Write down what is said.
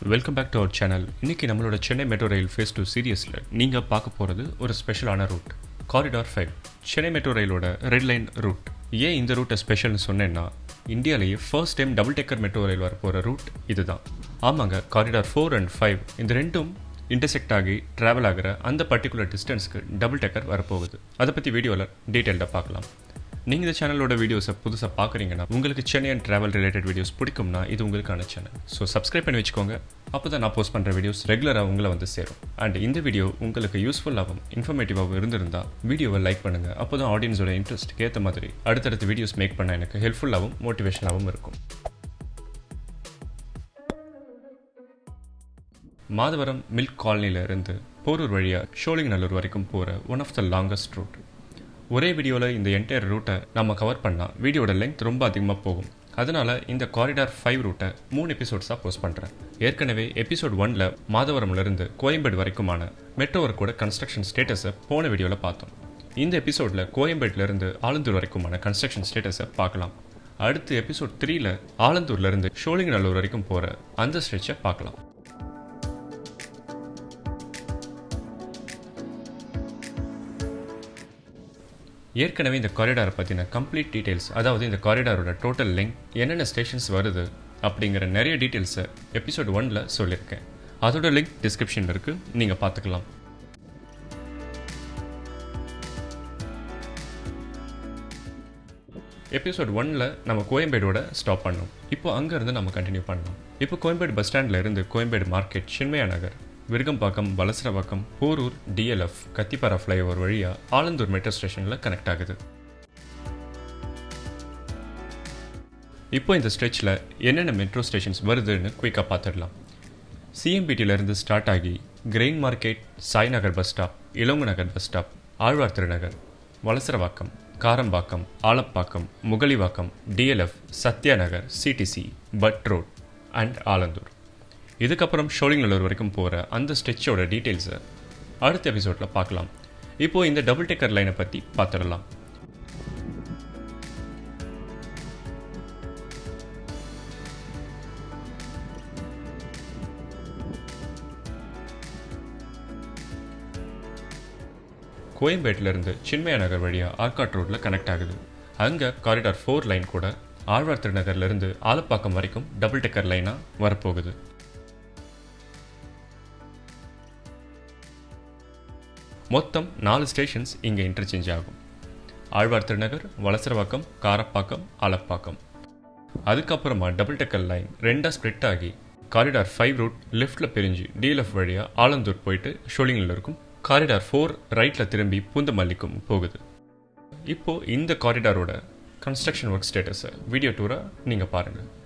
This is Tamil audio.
welcome back to our channel இன்னைக்கு நம்மளோட Chennai metro rail phase two சீரியஸில் நீங்கள் பார்க்க போகிறது ஒரு ஸ்பெஷலான route corridor five Chennai metro ரயிலோட ரெட் லைன் ரூட் ஏன் இந்த ரூட்டை ஸ்பெஷல்னு சொன்னேன்னா இந்தியாவிலேயே first time double decker metro rail வரப்போகிற ரூட் இதுதான் ஆமாங்க காரிடார் ஃபோர் அண்ட் ஃபைவ் இந்த ரெண்டும் இன்டர்செக்ட் ஆகி ட்ராவல் ஆகிற அந்த பர்டிகுலர் டிஸ்டன்ஸ்க்கு டபுள் டெக்கர் வரப்போகுது அதை பற்றி வீடியோவில் டீட்டெயில்டாக பார்க்கலாம் நீங்கள் இந்த சேனலோட வீடியோஸை புதுசாக பார்க்குறீங்கன்னா உங்களுக்கு Chennai and travel related videos பிடிக்கும்னா இது உங்களுக்கான சேனல் ஸோ சப்ஸ்கிரைப் பண்ணி வச்சுக்கோங்க அப்போ தான் நான் போஸ்ட் பண்ணுற வீடியோஸ் ரெகுலராக உங்களை வந்து சேரும் அண்ட் இந்த வீடியோ உங்களுக்கு யூஸ்ஃபுல்லாகவும் இன்ஃபர்மேட்டிவாகவும் இருந்திருந்தால் வீடியோவை லைக் பண்ணுங்கள் அப்போ தான் ஆடியன்ஸோட இன்ட்ரெஸ்ட்டுக்கு ஏற்ற மாதிரி அடுத்தடுத்த வீடியோஸ் மேக் பண்ண எனக்கு ஹெல்ப்ஃபுல்லாகவும் மோட்டிவேஷனாகவும் இருக்கும் மாதவரம் மில்க் காலனியில் இருந்து போரூர் வழியாக ஷோலிங்கநல்லூர் வரைக்கும் போகிற one of the longest route ஒரே வீடியோவில் இந்த என்டையர் ரூட்டை நம்ம கவர் பண்ணால் வீடியோட லென்த் ரொம்ப அதிகமாக போகும் அதனால் இந்த காரிடார் ஃபைவ் ரூட்டை மூணு எபிசோட்ஸாக போஸ்ட் பண்ணுறேன் ஏற்கனவே எபிசோட் ஒனில் மாதவரம்லேருந்து கோயம்பேடு வரைக்குமான மெட்ரோ ஒர்க்கோட கன்ஸ்ட்ரக்ஷன் ஸ்டேட்டஸை போன வீடியோவில் பார்த்தோம் இந்த எபிசோடில் கோயம்பேட்டிலேருந்து ஆலந்தூர் வரைக்குமான கன்ஸ்ட்ரக்ஷன் ஸ்டேட்டஸை பார்க்கலாம் அடுத்து எபிசோட் த்ரீல ஆலந்தூர்லேருந்து ஷோலிங்கநல்லூர் வரைக்கும் போகிற அந்த ஸ்ட்ரெச்சை பார்க்கலாம் ஏற்கனவே இந்த காரிடாரை பற்றின கம்ப்ளீட் டீட்டெயில்ஸ் அதாவது இந்த காரிடாரோட டோட்டல் லெங்க் என்னென்ன ஸ்டேஷன்ஸ் வருது அப்படிங்கிற நிறைய டீட்டெயில்ஸை எபிசோட் ஒனில் சொல்லியிருக்கேன் அதோட லிங்க் டிஸ்கிரிப்ஷனில் இருக்குது நீங்கள் பார்த்துக்கலாம் எபிசோட் ஒனில் நம்ம கோயம்பேடோட ஸ்டாப் பண்ணோம் இப்போ அங்கேருந்து நம்ம கண்டினியூ பண்ணோம் இப்போ கோயம்பேடு பஸ் ஸ்டாண்டில் இருந்து Koyambedu market Chinmaya Nagar Virugambakkam Valasaravakkam Porur DLF Kathipara flyover வழியாக ஆலந்தூர் மெட்ரோ ஸ்டேஷனில் கனெக்ட் ஆகுது இப்போ இந்த ஸ்ட்ரெச்சில் என்னென்ன மெட்ரோ ஸ்டேஷன்ஸ் வருதுன்னு குயிக்காக பார்த்துடலாம் சிஎம்பிடியிலேருந்து ஸ்டார்ட் ஆகி grain market Sai Nagar bus stop Ilango Nagar bus stop Alwar Thirunagar Valasaravakkam Karambakkam Alapakkam Mugalivakkam DLF Sathya Nagar CTC Butt Road and Alandur இதுக்கப்புறம் ஷோலிங்கநல்லூர் வரைக்கும் போகிற அந்த ஸ்ட்ரெச்சோட டீட்டெயில்ஸை அடுத்த எபிசோடில் பார்க்கலாம் இப்போது இந்த டபுள் டெக்கர் லைனை பற்றி பார்த்துடலாம் கோயம்பேட்டிலேருந்து சின்மயா நகர் வழியாக ஆர்காட் ரோட்டில் கனெக்ட் ஆகுது அங்கே காரிடார் ஃபோர் லைன் கூட ஆழ்வார் திருநகர்லேருந்து ஆலப்பாக்கம் வரைக்கும் டபுள் டெக்கர் லைனாக வரப்போகுது மொத்தம் நாலு ஸ்டேஷன்ஸ் இங்கே இன்டர்சேஞ்ச் ஆகும் ஆழ்வார் திருநகர் வலசரவாக்கம் காரப்பாக்கம் ஆலப்பாக்கம் அதுக்கப்புறமா டபுள் டெக்கர் லைன் ரெண்டாக ஸ்ப்ளிட் ஆகி காரிடார் ஃபைவ் ரூட் லெஃப்டில் பிரிஞ்சு டிஎல்எஃப் வழியாக ஆலந்தூர் போயிட்டு ஷோலிங்கில் இருக்கும் காரிடார் ஃபோர் ரைட்டில் திரும்பி பூந்தமல்லிக்கும் போகுது இப்போது இந்த காரிடாரோட கன்ஸ்ட்ரக்ஷன் ஒர்க் ஸ்டேட்டஸை வீடியோ டூராக நீங்கள் பாருங்கள்